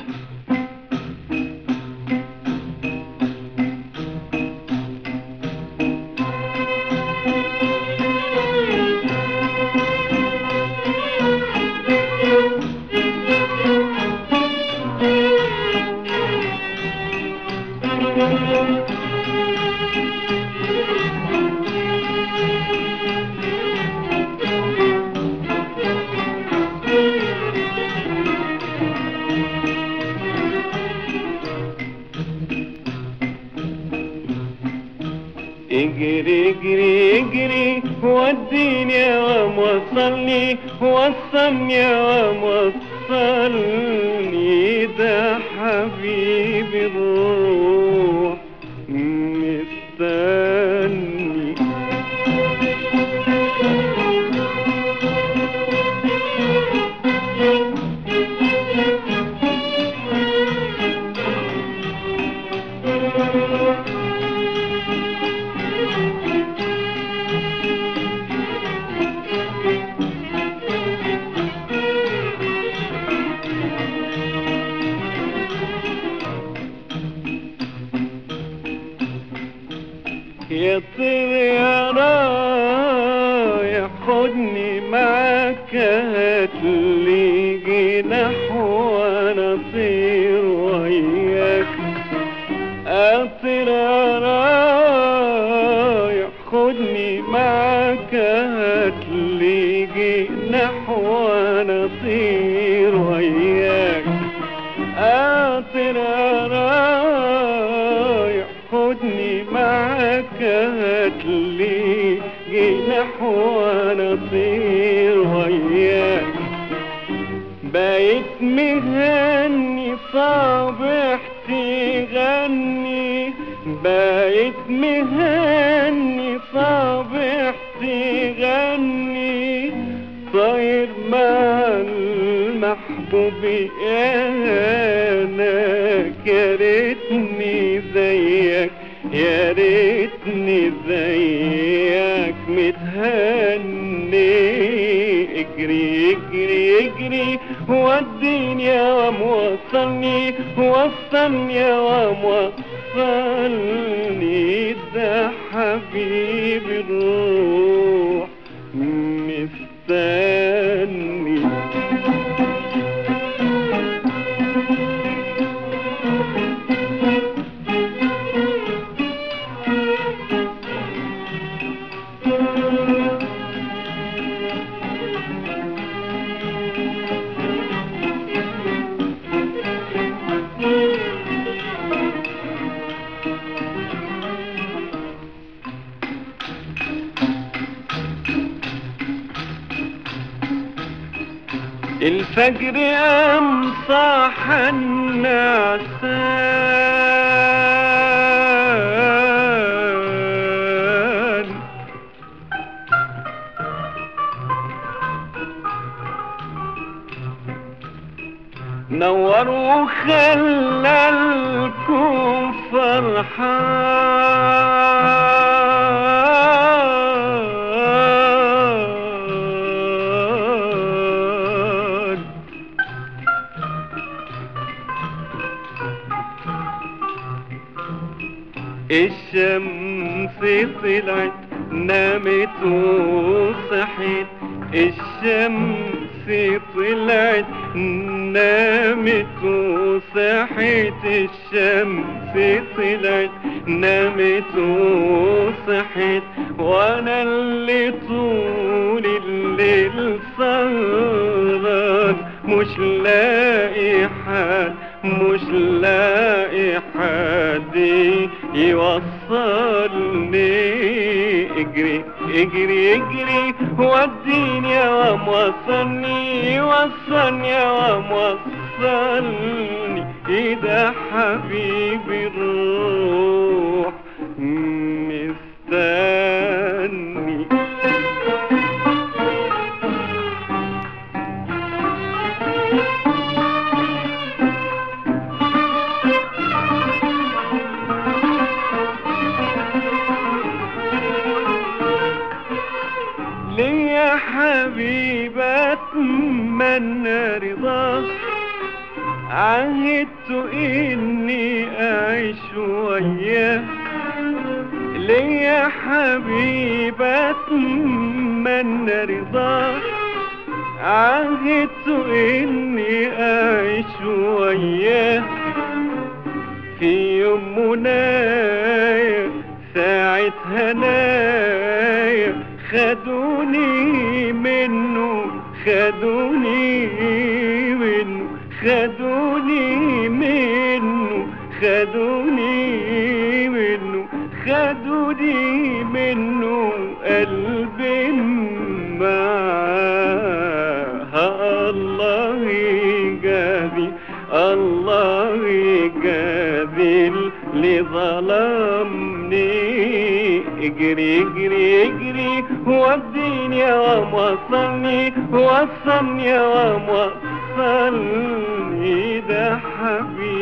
اجري اجري اجري وديني يا وام وصلني وصلني يا وام وصلني ده حبيبي الروح مستني يا طير يا رايح خدني معاك هاتلي جناح وانا اطير وياك اطير يا رايح خدني معاك هاتلي جناح وانا اطير وياك اطير يا رايح خدني معاك هاتلي جناح وانا اطير وياك بقيت مهني صابح تغني بقيت مهني صابح تغني طاير مع المحبوب انا يا ريتني زيك يا ريتني زيك متهني اجري اجري اجري وديني يا وام وصلني وصلني يا وام وصلني ده حبيبي الروح مستني الفجر قام صاح النعسان نور وخلى الكون فرحان الشمس طلعت نامت وصحت الشمس طلعت نامت وصحت الشمس طلعت نامت وصحت وانا اللي طول الليل سهران مش لاقي حد مش لاقي حد يوصلني اجري اجري اجري وديني يا وام وصلني وصلني يا وام وصلني ايه ده حبيبي الروح مستني ليا حبيبة اتمنى رضاك عهدت اني اعيش وياه ليا حبيب اتمنى رضاه عهدت اني اعيش وياه في يوم منايا ساعة هنايا خدوني منه خدوني منه خدوني منه خدوني منه خدوني منه قلبي معاه الله يجازي الله يجازي اللي ظلمني اجري اجري اجري وديني يا وصلني وصلني يا وصلني ده حبيبي